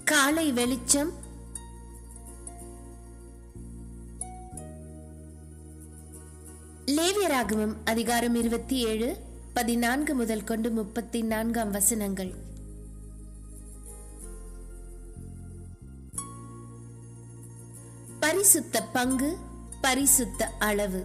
காலை வெளிச்சம் லேவியராகமம் அதிகாரம் இருபத்தி ஏழு பதினான்கு முதல் கொண்டு முப்பத்தி நான்காம் வசனங்கள் பரிசுத்த பங்கு பரிசுத்த அளவு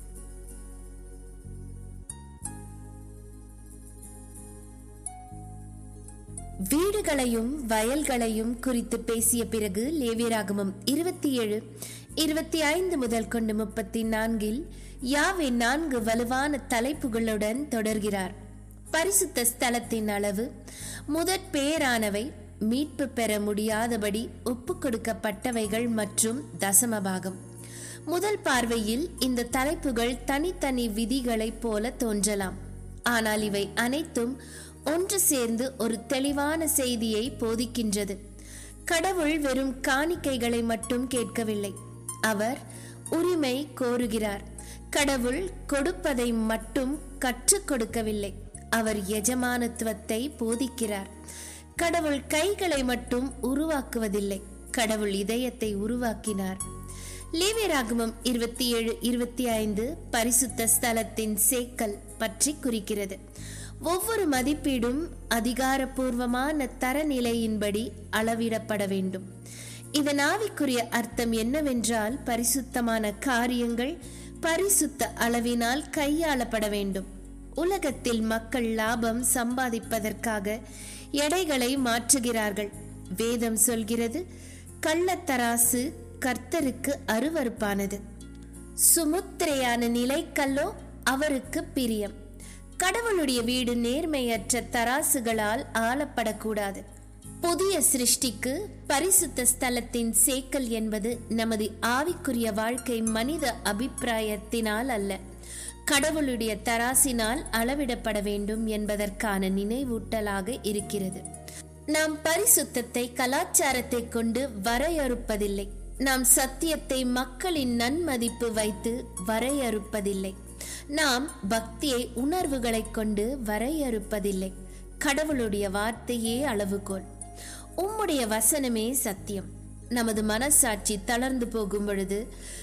வீடுகளையும் வயல்களையும் குறித்து பேசிய பிறகு லேவியராகமம் இருபத்தி ஏழு இருபத்தி ஐந்து முதல் கொண்டு முப்பத்தி நான்கில் யாவே நான்கு வலுவான தலைப்புகளுடன் தொடர்கிறார் பரிசுத்த ஸ்தலத்தின் அளவு முதற் பேரானவை மீட்பு பெற முடியாதபடி ஒப்பு கொடுக்கப்பட்டவைகள் மற்றும் தசமபாகம் முதல் பார்வையில் இந்த தலைப்புகள் தனித்தனி விதிகளைப் போல தோன்றலாம் ஆனால் இவை அனைத்தும் ஒன்று சேர்ந்து ஒரு தெளிவான செய்தியை போதிக்கின்றது கடவுள் வெறும் காணிக்கைகளை மட்டும் கேட்கவில்லை அவர் உரிமை கோருகிறார் கடவுள் கொடுப்பதை மட்டும் கற்றுக் கொடுக்கவில்லை அவர் எஜமானத்துவத்தை போதிக்கிறார் கடவுள் கைகளை மட்டும் உருவாக்குவதில்லை கடவுள் இதயத்தை உருவாக்கினார் லேவியராகமம் இருபத்தி ஏழு இருபத்தி ஐந்து பரிசுத்த ஸ்தலத்தின் சேக்கல் பற்றி குறிக்கிறது ஒவ்வொரு மதிப்பீடும் அதிகாரப்பூர்வமான தரநிலையின்படி அளவிடப்பட வேண்டும் இதன் ஆவிக்குரிய அர்த்தம் என்னவென்றால் பரிசுத்தமான காரியங்கள் பரிசுத்த அளவினால் கையாளப்பட வேண்டும் உலகத்தில் மக்கள் லாபம் சம்பாதிப்பதற்காக எடைகளை மாற்றுகிறார்கள் வேதம் சொல்கிறது கள்ளத்தராசு கர்த்தருக்கு அருவருப்பானது சுமுத்திரையான நிலைக்கல்லோ அவருக்கு பிரியம் கடவுளுடைய வீடு நேர்மையற்ற தராசுகளால் ஆளப்படக்கூடாது புதிய சிருஷ்டிக்கு பரிசுத்த ஸ்தலத்தின் சேக்கல் என்பது நமது ஆவிக்குரிய வாழ்க்கை மனித அபிப்பிராயத்தினால் அல்ல கடவுளுடைய தராசினால் அளவிடப்பட வேண்டும் என்பதற்கான நினைவூட்டலாக இருக்கிறது நாம் பரிசுத்தத்தை கலாச்சாரத்தை கொண்டு வரையறுப்பதில்லை நாம் சத்தியத்தை மக்களின் நன்மதிப்பு வைத்து வரையறுப்பதில்லை நாம் பக்தியை உணர்வுகளைக் கொண்டு வரையறுப்பதில்லை கடவுளுடைய வார்த்தையே அளவுகோல் உம்முடைய வசனமே சத்தியம் நமது மனசாட்சி தளர்ந்து போகும் பொழுது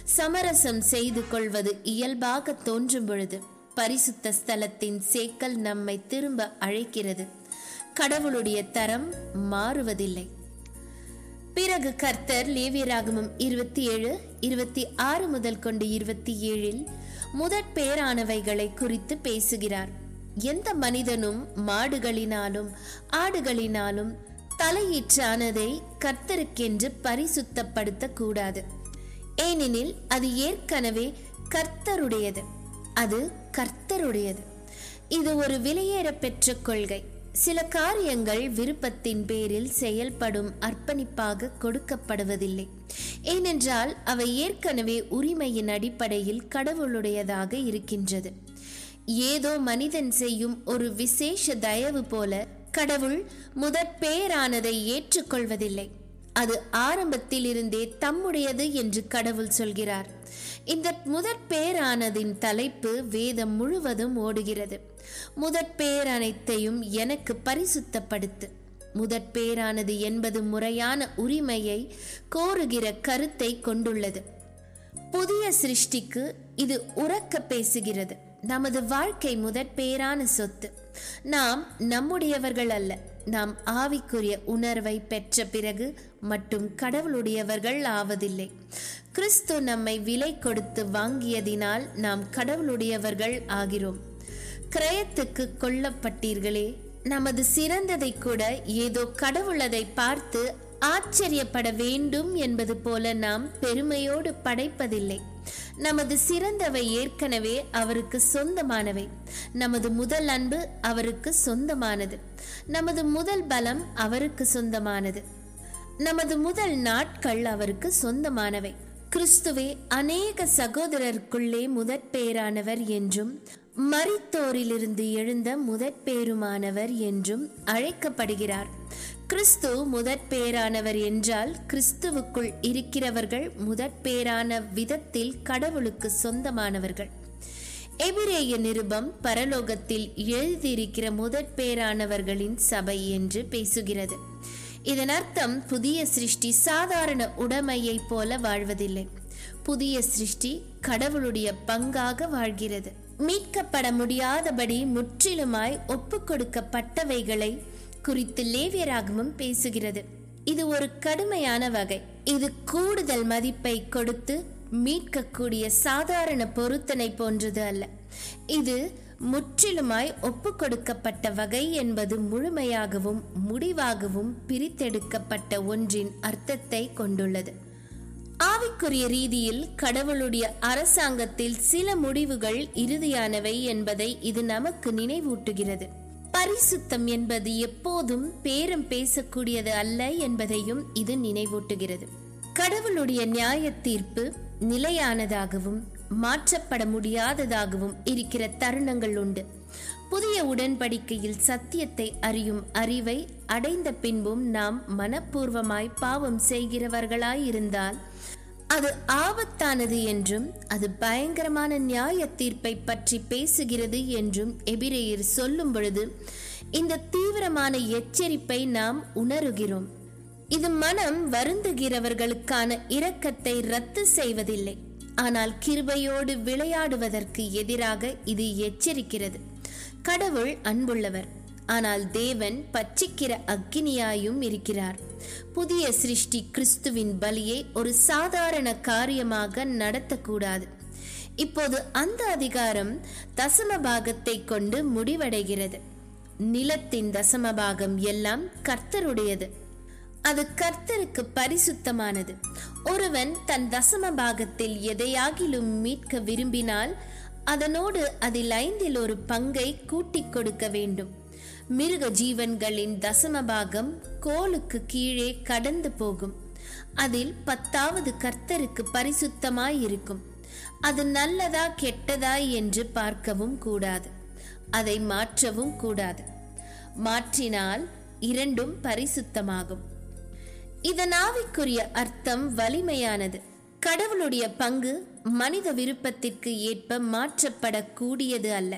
சமரசம் செய்து கொள்வது இயல்பாக தோன்றும் பொழுது பரிசுத்த ஸ்தலத்தின் சேக்கல் நம்மை திரும்ப அழைக்கிறது கடவுளுடைய தரம் மாறுவதில்லை பிறகு கர்த்தர் லேவியராகமம் இருபத்தி ஏழு இருபத்தி ஆறு முதல் கொண்டு இருபத்தி ஏழில் முதற் பேரானவைகளை குறித்து பேசுகிறார் எந்த மனிதனும் மாடுகளினாலும் ஆடுகளினாலும் தலையீற்றானதை கர்த்தருக்கென்று பரிசுத்தப்படுத்த கூடாது ஏனெனில் அது ஏற்கனவே கர்த்தருடையது அது கர்த்தருடையது இது ஒரு விலையேற பெற்ற கொள்கை சில காரியங்கள் விருப்பத்தின் பேரில் செயல்படும் அர்ப்பணிப்பாக கொடுக்கப்படுவதில்லை ஏனென்றால் அவை ஏற்கனவே உரிமையின் அடிப்படையில் கடவுளுடையதாக இருக்கின்றது ஏதோ மனிதன் செய்யும் ஒரு விசேஷ தயவு போல கடவுள் முதற் பேரானதை ஏற்றுக்கொள்வதில்லை அது ஆரம்பத்தில் இருந்தே தம்முடையது என்று கடவுள் சொல்கிறார் இந்த முதற் பேரானதின் தலைப்பு வேதம் முழுவதும் ஓடுகிறது முதற் பேர் அனைத்தையும் எனக்கு பரிசுத்தப்படுத்து முதற் பேரானது என்பது முறையான உரிமையை கோருகிற கருத்தை கொண்டுள்ளது புதிய சிருஷ்டிக்கு இது உறக்க பேசுகிறது நமது வாழ்க்கை முதற் பேரான சொத்து நாம் நம்முடையவர்கள் அல்ல நாம் ஆவிக்குரிய உணர்வை பெற்ற பிறகு மட்டும் கடவுளுடையவர்கள் ஆவதில்லை கிறிஸ்து நம்மை விலை கொடுத்து வாங்கியதினால் நாம் கடவுளுடையவர்கள் ஆகிறோம் கிரயத்துக்கு கொல்லப்பட்டீர்களே நமது சிறந்ததை கூட ஏதோ கடவுள் அதை பார்த்து ஆச்சரியப்பட வேண்டும் என்பது போல நாம் பெருமையோடு படைப்பதில்லை நமது சிறந்தவை ஏற்கனவே அவருக்கு சொந்தமானவை நமது முதல் அன்பு அவருக்கு சொந்தமானது நமது முதல் பலம் அவருக்கு சொந்தமானது நமது முதல் நாட்கள் அவருக்கு சொந்தமானவை கிறிஸ்துவே அநேக சகோதரருக்குள்ளே முதற் பேரானவர் என்றும் மரித்தோரிலிருந்து எழுந்த முதற் பேருமானவர் என்றும் அழைக்கப்படுகிறார் கிறிஸ்து முதற் பேரானவர் என்றால் கிறிஸ்துவுக்குள் இருக்கிறவர்கள் முதற் பேரான விதத்தில் கடவுளுக்கு சொந்தமானவர்கள் எபிரேய நிருபம் பரலோகத்தில் எழுதியிருக்கிற முதற் பேரானவர்களின் சபை என்று பேசுகிறது இதன் அர்த்தம் புதிய சிருஷ்டி சாதாரண உடைமையைப் போல வாழ்வதில்லை புதிய சிருஷ்டி கடவுளுடைய பங்காக வாழ்கிறது மீட்கப்பட முடியாதபடி முற்றிலுமாய் ஒப்புக் கொடுக்கப்பட்டவைகளை குறித்து லேவியராகமும் பேசுகிறது இது ஒரு கடுமையான வகை இது கூடுதல் மதிப்பை கொடுத்து மீட்கக்கூடிய சாதாரண பொருத்தனை போன்றது அல்ல இது முற்றிலுமாய் ஒப்புக் கொடுக்கப்பட்ட வகை என்பது முழுமையாகவும் முடிவாகவும் பிரித்தெடுக்கப்பட்ட ஒன்றின் அர்த்தத்தை கொண்டுள்ளது ஆவிக்குரிய ரீதியில் கடவுளுடைய அரசாங்கத்தில் சில முடிவுகள் இறுதியானவை என்பதை இது நமக்கு நினைவூட்டுகிறது பரிசுத்தம் என்பது எப்போதும் பேரம் பேசக்கூடியது அல்ல என்பதையும் இது நினைவூட்டுகிறது கடவுளுடைய நியாய தீர்ப்பு நிலையானதாகவும் மாற்றப்பட முடியாததாகவும் இருக்கிற தருணங்கள் உண்டு புதிய உடன்படிக்கையில் சத்தியத்தை அறியும் அறிவை அடைந்த பின்பும் நாம் மனப்பூர்வமாய் பாவம் செய்கிறவர்களாயிருந்தால் அது ஆபத்தானது என்றும் அது பயங்கரமான நியாய தீர்ப்பை பற்றி பேசுகிறது என்றும் எபிரேயர் சொல்லும் பொழுது இந்த தீவிரமான எச்சரிப்பை நாம் உணருகிறோம் இது மனம் வருந்துகிறவர்களுக்கான இரக்கத்தை ரத்து செய்வதில்லை ஆனால் கிருபையோடு விளையாடுவதற்கு எதிராக இது எச்சரிக்கிறது கடவுள் அன்புள்ளவர் ஆனால் தேவன் பச்சிக்கிற அக்கினியாயும் இருக்கிறார் புதிய சிருஷ்டி கிறிஸ்துவின் பலியை ஒரு சாதாரண காரியமாக நடத்தக்கூடாது இப்போது அந்த அதிகாரம் தசம பாகத்தை கொண்டு முடிவடைகிறது நிலத்தின் தசம பாகம் எல்லாம் கர்த்தருடையது அது கர்த்தருக்கு பரிசுத்தமானது ஒருவன் தன் தசம பாகத்தில் எதையாகிலும் மீட்க விரும்பினால் அதனோடு அதில் ஐந்தில் ஒரு பங்கை கூட்டிக் கொடுக்க வேண்டும் மிருக ஜீவன்களின் தசம பாகம் கோலுக்கு கீழே கடந்து போகும் அதில் பத்தாவது கர்த்தருக்கு பரிசுத்தமாய் இருக்கும் அது நல்லதா கெட்டதா என்று பார்க்கவும் கூடாது அதை மாற்றவும் கூடாது மாற்றினால் இரண்டும் பரிசுத்தமாகும் இதன் ஆவிக்குரிய அர்த்தம் வலிமையானது கடவுளுடைய பங்கு மனித விருப்பத்திற்கு ஏற்ப மாற்றப்படக்கூடியது அல்ல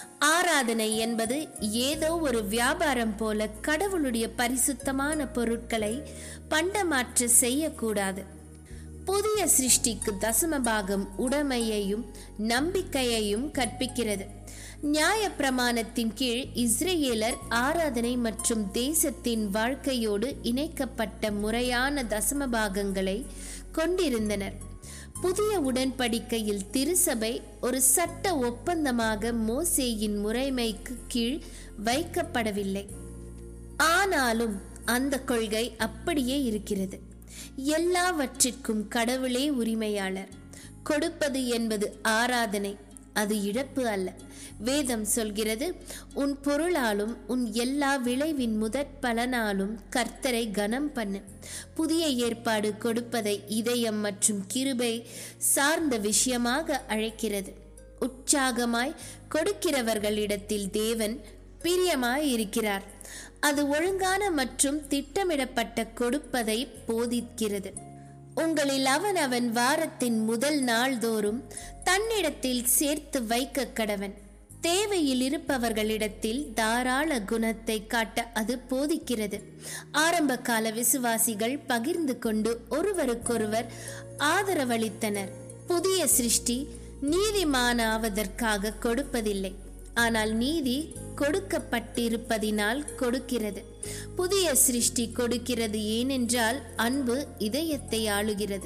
ஆராதனை என்பது ஏதோ ஒரு வியாபாரம் போல கடவுளுடைய பரிசுத்தமான பொருட்களை பண்டமாற்ற செய்யக்கூடாது புதிய சிருஷ்டிக்கு தசம பாகம் உடைமையையும் நம்பிக்கையையும் கற்பிக்கிறது நியாய பிரமாணத்தின் கீழ் இஸ்ரேலர் ஆராதனை மற்றும் தேசத்தின் வாழ்க்கையோடு இணைக்கப்பட்ட முறையான தசம பாகங்களை கொண்டிருந்தனர் புதிய உடன்படிக்கையில் திருசபை ஒரு சட்ட ஒப்பந்தமாக மோசேயின் முறைமைக்கு கீழ் வைக்கப்படவில்லை ஆனாலும் அந்த கொள்கை அப்படியே இருக்கிறது எல்லாவற்றிற்கும் கடவுளே உரிமையாளர் கொடுப்பது என்பது ஆராதனை அது இழப்பு அல்ல வேதம் சொல்கிறது உன் பொருளாலும் உன் எல்லா விளைவின் முதற் பலனாலும் கர்த்தரை கனம் பண்ணு புதிய ஏற்பாடு கொடுப்பதை இதயம் மற்றும் கிருபை சார்ந்த விஷயமாக அழைக்கிறது உற்சாகமாய் கொடுக்கிறவர்களிடத்தில் தேவன் பிரியமாய் இருக்கிறார் அது ஒழுங்கான மற்றும் திட்டமிடப்பட்ட கொடுப்பதை போதிக்கிறது உங்களில் அவன் அவன் வாரத்தின் முதல் நாள்தோறும் தன்னிடத்தில் சேர்த்து வைக்க கடவன் தேவையில் இருப்பவர்களிடத்தில் தாராள குணத்தை காட்ட அது போதிக்கிறது ஆரம்ப கால விசுவாசிகள் பகிர்ந்து கொண்டு ஒருவருக்கொருவர் ஆதரவளித்தனர் புதிய சிருஷ்டி நீதிமானாவதற்காக கொடுப்பதில்லை ஆனால் நீதி கொடுக்கப்பட்டிருப்பதினால் கொடுக்கிறது புதிய சிருஷ்டி கொடுக்கிறது ஏனென்றால் அன்பு இதயத்தை ஆளுகிறது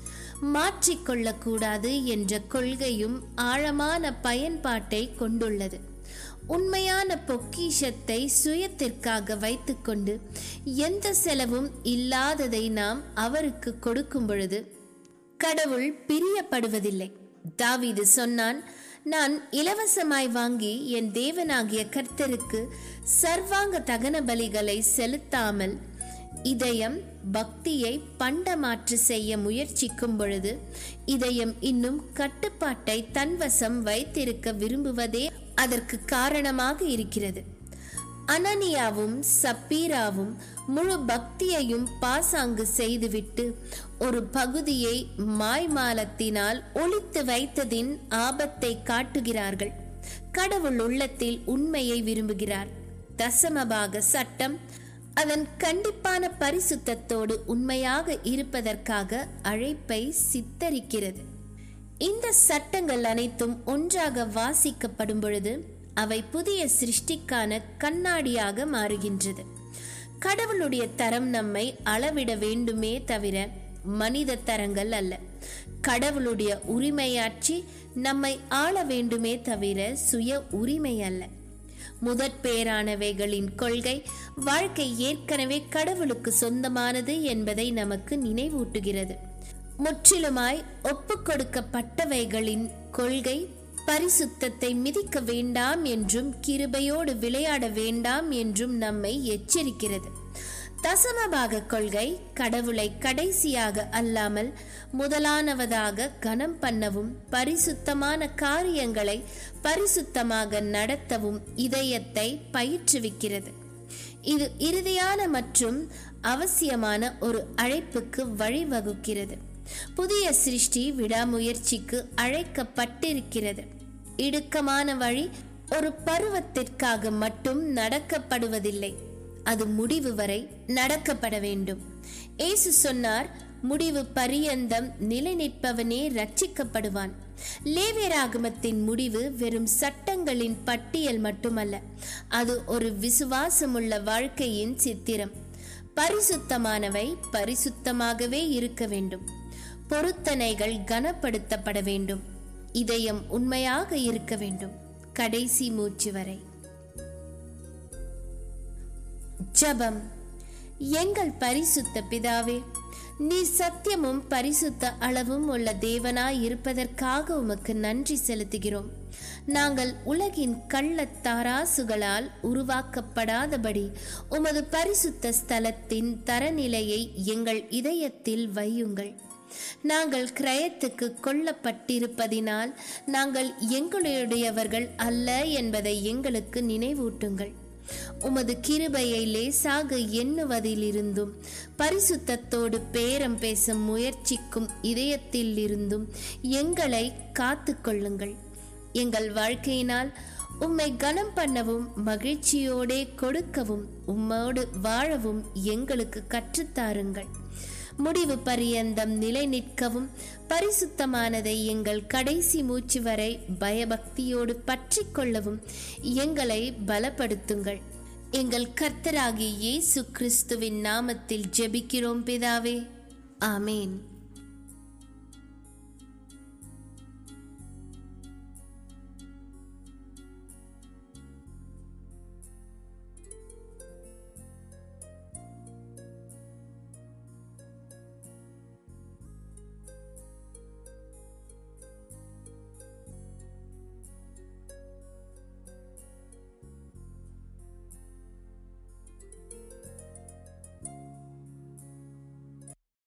மாற்றிக்கொள்ளக்கூடாது என்ற கொள்கையும் ஆழமான பயன்பாட்டை கொண்டுள்ளது உண்மையான பொக்கிஷத்தை சுயத்திற்காக வைத்துக்கொண்டு எந்த செலவும் இல்லாததை நாம் அவருக்கு கொடுக்கும் பொழுது கடவுள் பிரியப்படுவதில்லை தாவீது சொன்னான் நான் இலவசமாய் வாங்கி என் தேவனாகிய கர்த்தருக்கு சர்வாங்க தகன பலிகளை செலுத்தாமல் இதயம் பக்தியை பண்டமாற்று செய்ய முயற்சிக்கும் பொழுது இதயம் இன்னும் கட்டுப்பாட்டை தன்வசம் வைத்திருக்க விரும்புவதே அதற்கு காரணமாக இருக்கிறது அனனியாவும் சப்பீராவும் முழு பக்தியையும் பாசாங்கு செய்துவிட்டு ஒரு பகுதியை மாய்மாலத்தினால் ஒளித்து வைத்ததின் ஆபத்தை காட்டுகிறார்கள் கடவுள் உள்ளத்தில் உண்மையை விரும்புகிறார் தசமபாக சட்டம் அதன் கண்டிப்பான பரிசுத்தத்தோடு உண்மையாக இருப்பதற்காக அழைப்பை சித்தரிக்கிறது இந்த சட்டங்கள் அனைத்தும் ஒன்றாக வாசிக்கப்படும் பொழுது அவை புதிய சிருஷ்டிக்கான கண்ணாடியாக மாறுகின்றது கடவுளுடைய தரம் நம்மை அளவிட வேண்டுமே தவிர மனித தரங்கள் அல்ல கடவுளுடைய உரிமையாட்சி நம்மை ஆள வேண்டுமே தவிர சுய உரிமை அல்ல முதற் பேரானவைகளின் கொள்கை வாழ்க்கை ஏற்கனவே கடவுளுக்கு சொந்தமானது என்பதை நமக்கு நினைவூட்டுகிறது முற்றிலுமாய் ஒப்புக்கொடுக்கப்பட்டவைகளின் கொள்கை பரிசுத்தத்தை மிதிக்க வேண்டாம் என்றும் கிருபையோடு விளையாட வேண்டாம் என்றும் நம்மை எச்சரிக்கிறது தசமபாக கொள்கை கடவுளை கடைசியாக அல்லாமல் முதலானவதாக கனம் பண்ணவும் பரிசுத்தமான காரியங்களை பரிசுத்தமாக நடத்தவும் இதயத்தை பயிற்றுவிக்கிறது இது இறுதியான மற்றும் அவசியமான ஒரு அழைப்புக்கு வழிவகுக்கிறது புதிய சிருஷ்டி விடாமுயற்சிக்கு அழைக்கப்பட்டிருக்கிறது இடுக்கமான வழி ஒரு பருவத்திற்காக மட்டும் நடக்கப்படுவதில்லை அது முடிவு வரை நடக்கப்பட வேண்டும் ஏசு சொன்னார் முடிவு பரியந்தம் நிலை நிற்பவனே ரட்சிக்கப்படுவான் லேவியராகமத்தின் முடிவு வெறும் சட்டங்களின் பட்டியல் மட்டுமல்ல அது ஒரு விசுவாசமுள்ள வாழ்க்கையின் சித்திரம் பரிசுத்தமானவை பரிசுத்தமாகவே இருக்க வேண்டும் பொருத்தனைகள் கனப்படுத்தப்பட வேண்டும் இதயம் உண்மையாக இருக்க வேண்டும் கடைசி மூச்சு வரை ஜபம் எங்கள் பரிசுத்த பிதாவே நீ சத்தியமும் பரிசுத்த அளவும் உள்ள தேவனாய் இருப்பதற்காக உமக்கு நன்றி செலுத்துகிறோம் நாங்கள் உலகின் கள்ளத் தாராசுகளால் உருவாக்கப்படாதபடி உமது பரிசுத்த ஸ்தலத்தின் தரநிலையை எங்கள் இதயத்தில் வையுங்கள் நாங்கள் கிரயத்துக்கு கொல்லப்பட்டிருப்பதினால் நாங்கள் எங்களுடையவர்கள் அல்ல என்பதை எங்களுக்கு நினைவூட்டுங்கள் உமது கிருபையை லேசாக எண்ணுவதிலிருந்தும் பரிசுத்தத்தோடு பேரம் பேச முயற்சிக்கும் இதயத்தில் இருந்தும் எங்களை காத்து கொள்ளுங்கள் எங்கள் வாழ்க்கையினால் உம்மை கனம் பண்ணவும் மகிழ்ச்சியோடே கொடுக்கவும் உம்மோடு வாழவும் எங்களுக்கு கற்றுத்தாருங்கள் முடிவு பரியந்தம் நிலை நிற்கவும் பரிசுத்தமானதை எங்கள் கடைசி மூச்சு வரை பயபக்தியோடு பற்றி கொள்ளவும் எங்களை பலப்படுத்துங்கள் எங்கள் கர்த்தராகிய இயேசு கிறிஸ்துவின் நாமத்தில் ஜெபிக்கிறோம் பிதாவே ஆமேன்